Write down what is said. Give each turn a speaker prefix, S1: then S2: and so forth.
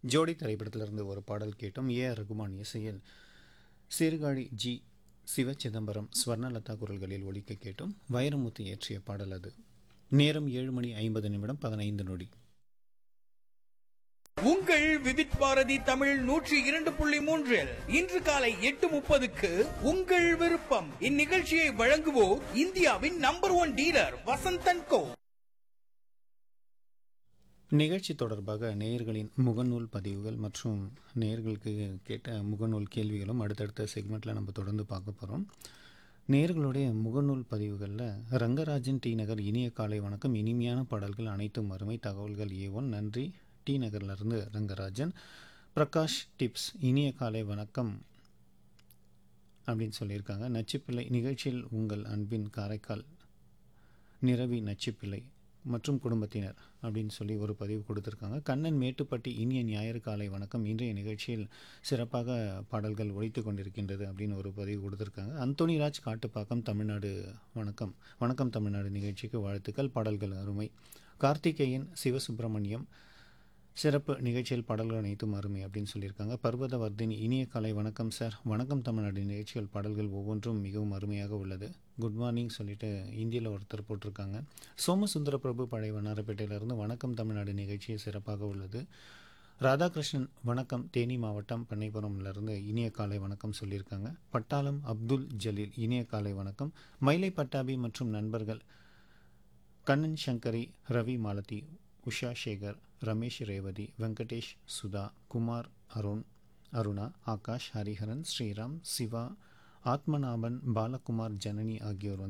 S1: ஜோடி திரைப்படத்திலிருந்து ஒரு பாடல் கேட்டோம் ஏ ஆர் ரகுமான் இசையில் சீர்காழி ஜி சிவச்சிதம்பரம் ஸ்வர்ணலதா குரல்களில் ஒலிக்க கேட்டோம் வைரமுத்து இயற்றிய பாடல் அது நேரம் ஏழு மணி ஐம்பது நிமிடம் பதினைந்து நொடி
S2: உங்கள் விவித் பாரதி தமிழ் நூற்றி இரண்டு புள்ளி மூன்றில் இன்று காலை எட்டு முப்பதுக்கு உங்கள் விருப்பம் இந்நிகழ்ச்சியை வழங்குவோர் இந்தியாவின் number one dealer Vasanthan co
S1: நிகழ்ச்சி தொடர்பாக நேயர்களின் முகநூல் பதிவுகள் மற்றும் நேயர்களுக்கு கேட்ட முகநூல் கேள்விகளும் அடுத்தடுத்த செக்மெண்ட்டில் நம்ம தொடர்ந்து பார்க்க போகிறோம் நேயர்களுடைய முகநூல் பதிவுகளில் ரங்கராஜன் டி நகர் இனிய காலை வணக்கம் இனிமையான பாடல்கள் அனைத்தும் அருமை தகவல்கள் ஏ ஒன் நன்றி டி நகர்லேருந்து ரங்கராஜன் பிரகாஷ் டிப்ஸ் இனிய காலை வணக்கம் அப்படின்னு சொல்லியிருக்காங்க நச்சுப்பிள்ளை நிகழ்ச்சியில் உங்கள் அன்பின் காரைக்கால் நிரவி நச்சுப்பிள்ளை மற்றும் குடும்பத்தினர் அப்படின்னு சொல்லி ஒரு பதிவு கொடுத்துருக்காங்க கண்ணன் மேட்டுப்பட்டி இனிய ஞாயிறு காலை வணக்கம் இன்றைய நிகழ்ச்சியில் சிறப்பாக பாடல்கள் ஒழித்து கொண்டிருக்கின்றது அப்படின்னு ஒரு பதிவு கொடுத்துருக்காங்க அந்தோனிராஜ் காட்டுப்பாக்கம் தமிழ்நாடு வணக்கம் வணக்கம் தமிழ்நாடு நிகழ்ச்சிக்கு வாழ்த்துக்கள் பாடல்கள் அருமை கார்த்திகேயன் சிவசுப்பிரமணியம் சிறப்பு நிகழ்ச்சியில் பாடல்கள் அனைத்தும் அருமை அப்படின்னு சொல்லியிருக்காங்க பர்வதவர்தினி இனிய காலை வணக்கம் சார் வணக்கம் தமிழ்நாடு நிகழ்ச்சிகள் பாடல்கள் ஒவ்வொன்றும் மிகவும் அருமையாக உள்ளது குட் மார்னிங் சொல்லிட்டு இந்தியில் ஒருத்தர் போட்டிருக்காங்க சோமசுந்தர பிரபு பழைய வண்ணாரப்பேட்டையிலிருந்து வணக்கம் தமிழ்நாடு நிகழ்ச்சி சிறப்பாக உள்ளது ராதாகிருஷ்ணன் வணக்கம் தேனி மாவட்டம் பண்ணைபுரம்லேருந்து இனிய காலை வணக்கம் சொல்லியிருக்காங்க பட்டாளம் அப்துல் ஜலீல் இனிய காலை வணக்கம் மயிலை பட்டாபி மற்றும் நண்பர்கள் கண்ணன் சங்கரி ரவி மாலதி உஷா சேகர் ரமேஷ் ரேவதி வெங்கடேஷ் சுதா குமார் அருண் அருணா ஆகாஷ் ஹரிஹரன் ஸ்ரீராம் சிவா ஆத்மநாபன் பாலகுமார் ஜனனி ஆகியோர் வந்து